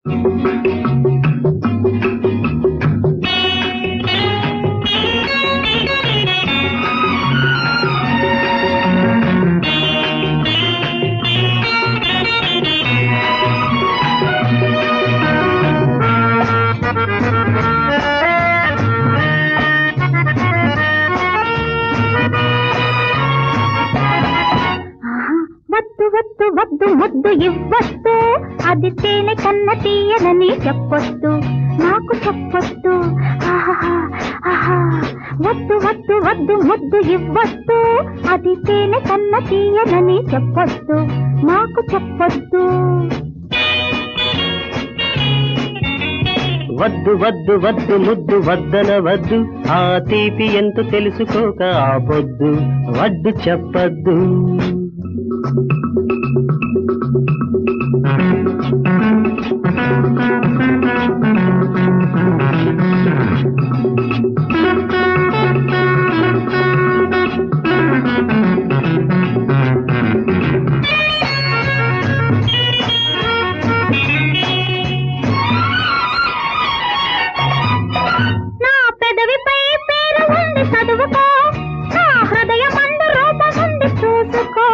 ఆహా, వద్దు వద్దు వద్దు ముద్దు ఇవ్వద్దు అది తేనె కన్న తీయనని చెప్పొద్దు నాకు చెప్పొద్దు ఆహాహా, ఆహా. వద్దు వద్దు వద్దు ముద్దు ఇవ్వద్దు అది తేనె కన్న తీయనని చెప్పొద్దు నాకు చెప్పొద్దు వద్దు వద్దు వద్దు ముద్దు వద్దన వద్దు ఆ తీపి ఎంత తెలుసుకోక ఆపొద్దు వద్దు చెప్పద్దు నా పెదవిపై పేరు ఉంది చదువుకో నా హృదయం అందు రూపం ఉంది చూసుకో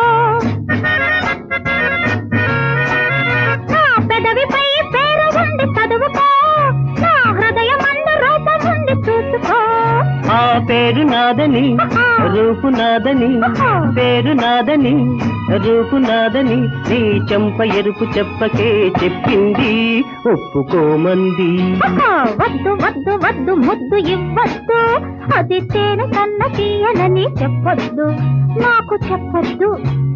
నా పెదవిపై పేరు ఉంది చదువుకో నా హృదయం అందు రూపం ఉంది చూసుకో ఆ పేరు నాదని రూపు నాదని పేరు నాదని రూపు నాదని నీ చెంప ఎరుపు చెప్పకే చెప్పింది ఒప్పుకోమంది ఆహా, వద్దు వద్దు వద్దు ముద్దు ఇవ్వద్దు అది తేనె కన్న తీయనని చెప్పొద్దు నాకు చెప్పొద్దు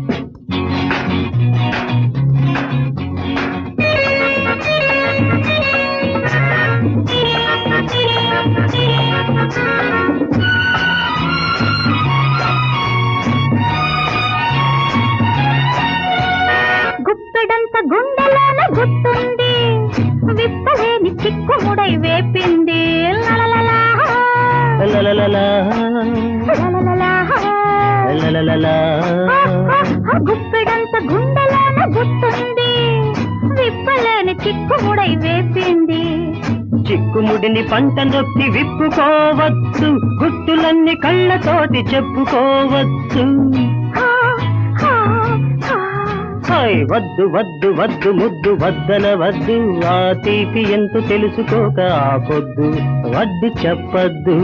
గుప్పెడంత గుండెలోన గుర్తుంది విప్పలేని చిక్కుముడై వేపింది లలలలా, లలలలా, లలలలా. లలలలా. గుప్పెడంత గుండెలోన గుర్తుంది విప్పలేని చిక్కుముడై వేపింది చిక్కుముడిని పంట నొక్కి విప్పుకోవచ్చు గుట్టులన్నీ కళ్ళతోటి చెప్పుకోవచ్చు హా, హా, హా. హాయ్ వద్దు వద్దు వద్దు ముద్దు వద్దన వద్దు ఆ తీపి ఎంత తెలుసుకోక ఆపొద్దు వద్దు చెప్పద్దు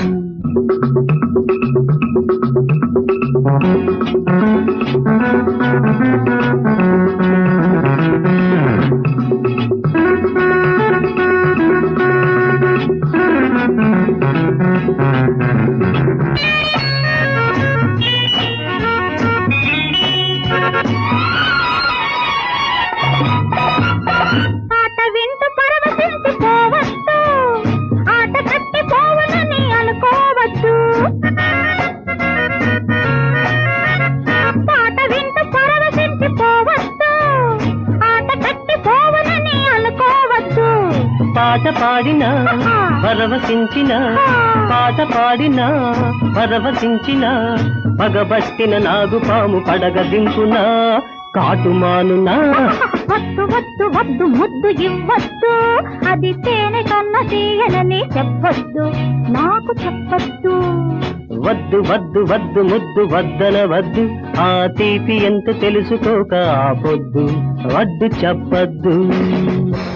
ఆట వింటూ పరవశించి పోవద్దు ఆట కట్టి పోవనని అనుకోవద్దు పాట వింటూ పరవశించి పోవద్దు ఆట కట్టి పోవనని అనుకోవద్దు పాట పాడినా పరవశించిన పాట పాడినా పరవశించిన పగబట్టిన నాగుపాము పడగ దింపునా కాటుమానునా వద్దు వద్దు వద్దు ముద్దు ఇవ్వద్దు అది తేనె కన్న తీయనని చెప్పొద్దు నాకు చెప్పొద్దు వద్దు వద్దు వద్దు ముద్దు వద్దన వద్దు ఆ తీపి ఎంత తెలుసుకోక ఆపొద్దు వద్దు చెప్పద్దు